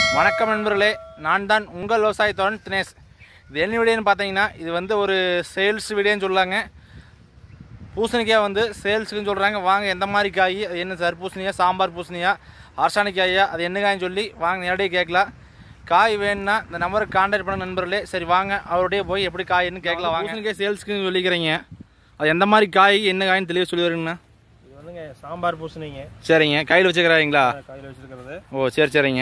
வணக்கம் நண்பர்களே நான் தான் உங்கள் விவசாயத்தோழன் தினேஷ் இது என்ன வீடியோன்னு பார்த்தீங்கன்னா இது வந்து ஒரு சேல்ஸ் வீடியோன்னு சொல்லாங்க பூசணிக்காய் வந்து சேல்ஸுக்குன்னு சொல்கிறாங்க வாங்க எந்த மாதிரி காய் அது என்ன தர்பூசணியா சாம்பார் பூசணியா ஆர்சானிக் காயா அது என்ன காய்னு சொல்லி வாங்க நேரடியாக கேட்கலாம் காய் வேணும்னா இந்த நம்பருக்கு கான்டாக்ட் பண்ண நண்பர்களே சரி வாங்க அவருடைய போய் எப்படி காய்ன்னு கேட்கலாம் வாங்க பூசணிக்காய் சேல்ஸுக்குன்னு சொல்லிக்கிறீங்க அது எந்த மாதிரி காய் என்ன காய்னு தெளிவாக சொல்லி வருங்கண்ணா இது வந்துங்க சாம்பார் பூசணிங்க சரிங்க கையில் வச்சுக்கிறாங்களா காயில் வச்சிருக்கிறது ஓ சரி சரிங்க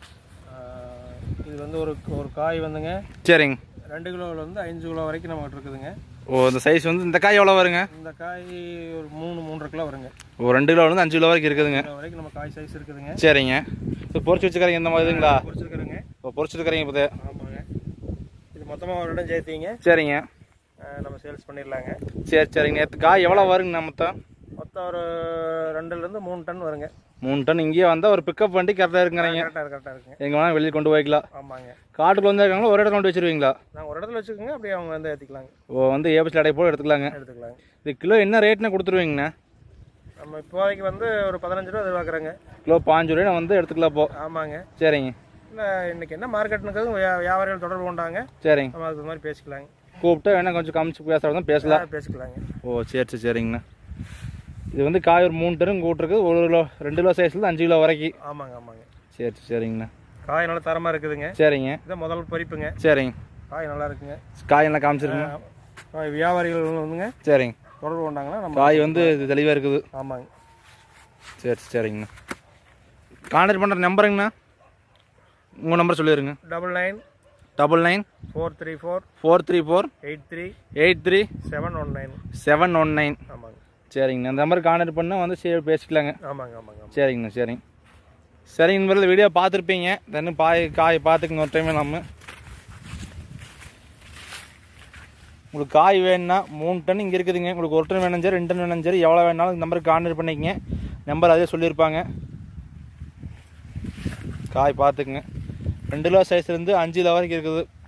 ஆஹ் இது வந்து ஒரு ஒரு காய் வந்துங்க சரிங்க ரெண்டு கிலோவில் வந்து அஞ்சு கிலோ வரைக்கும் நம்மகிட்ட இருக்குதுங்க ஓ இந்த சைஸ் வந்து இந்த காய் எவ்வளோ வருங்க இந்த காய் ஒரு மூணு மூன்றரை கிலோ வருங்க ஒரு ரெண்டு கிலோ வந்து அஞ்சு கிலோ வரைக்கும் இருக்குதுங்க கிலோ வரைக்கும் நம்ம காய் சைஸ் இருக்குதுங்க சரிங்க இப்போ பொரிச்சு வச்சுக்கிறீங்க இந்த மாதிரிங்களா பிடிச்சிருக்கிறேங்க இப்போ பொரிச்சுருக்கிறீங்க இப்போ ஆமாங்க இது மொத்தமாக ஒரு இடம் சேர்த்திங்க சரிங்க ஆஹ் நம்ம சேல்ஸ் பண்ணிடலாங்க சரி சரிங்க நேற்று காய் எவ்வளோ வருங்க மொத்தம் மொத்தம் ஒரு ரெண்டுலேருந்து மூணு டன் வருங்க மூணு டன் இங்கேயே வந்தால் ஒரு பிக்கப் வண்டி கரெக்டாக இருக்குங்கிறீங்க கரெக்டாக கரெக்டாக இருக்குங்க எங்கே வேணால் வெளியே கொண்டு போய்க்கலாம் ஆமாங்க காட்டுக்குள்ள வந்து இருக்காங்களா ஒரு இடத்துல கொண்டு வச்சிருவீங்களா நாங்கள் ஒரு இடத்துல வச்சுக்கோங்க அப்படியே அவங்க வந்து ஏற்றிக்கலாங்க ஓ வந்து ஏபிஎஸ்ல அடை போல் எடுத்துக்கலாங்க எடுத்துக்கலாங்க இது கிலோ என்ன ரேட்னு கொடுத்துருவீங்கண்ணா நம்ம இப்போதைக்கு வந்து ஒரு பதினஞ்சு ரூபா எதிர்பார்க்குறேங்க கிலோ பாஞ்சு ரூபாய் வந்து எடுத்துக்கலாம் போ ஆமாங்க சரிங்க இல்லை இன்னைக்கு என்ன மார்க்கெட்டுங்கிறது வியா- வியாபாரிகள் தொடர்பு கொண்டாங்க சரிங்க நம்ம அது மாதிரி பேசிக்கலாங்க கூப்பிட்டு வேணா கொஞ்சம் கமிச்சு பேசுகிறதா பேசலாம் ஆ, பேசிக்கலாங்க ஓ சரி சரி சரிங்கண்ணா இது வந்து காய் ஒரு மூணு டன் கூட்டிருக்கு ஒரு கிலோ ரெண்டு கிலோ சைஸ்ல அஞ்சு கிலோ வரைக்கும் ஆமாங்க ஆமாங்க சரி சரி, சரிங்கண்ணா காய் நல்லா தரமாக இருக்குதுங்க சரிங்க இதான் முதல் பறிப்புங்க சரிங்க காய் நல்லா இருக்குங்க காய் எல்லாம் காமிச்சிருங்க ஆ, வியாபாரிகள் வந்துங்க சரிங்க தொடர்பு கொண்டாங்கன்னா நம்ம காய் வந்து இது தெளிவாக இருக்குது ஆமாங்க சரி சரிங்கண்ணா கான்டாக்ட் பண்ணுற நம்பருங்கண்ணா உங்கள் நம்பர் சொல்லிடுங்க double nine double nine four three four four three four eight three eight three seven one nine seven one nine ஆமாங்க சரிங்கண்ணா அந்த நம்பர் கான்டாக்ட் பண்ணால் வந்து சரி பேசிக்கலாங்க ஆமாங்க ஆமாங்க ஆமாங்க சரிங்கண்ணா சரிங்க சரிங்க நண்பர்களே வீடியோ பார்த்துருப்பீங்க தென்னு பாய் காய் பார்த்துக்குங்க ஒரு டைமே நம்ம உங்களுக்கு காய் வேணும்னா மூணு டன் இங்கே இருக்குதுங்க உங்களுக்கு ஒரு டன் வேணும் சரி ரெண்டு டன் வேணும் சரி எவ்வளோ வேணாலும் இந்த நம்பருக்கு கான்டாக்ட் பண்ணிக்கங்க நம்பர் அதே சொல்லியிருப்பாங்க காய் பார்த்துக்குங்க ரெண்டு கிலோ சைஸ்லேருந்து அஞ்சு கிலோ வரைக்கும் இருக்குது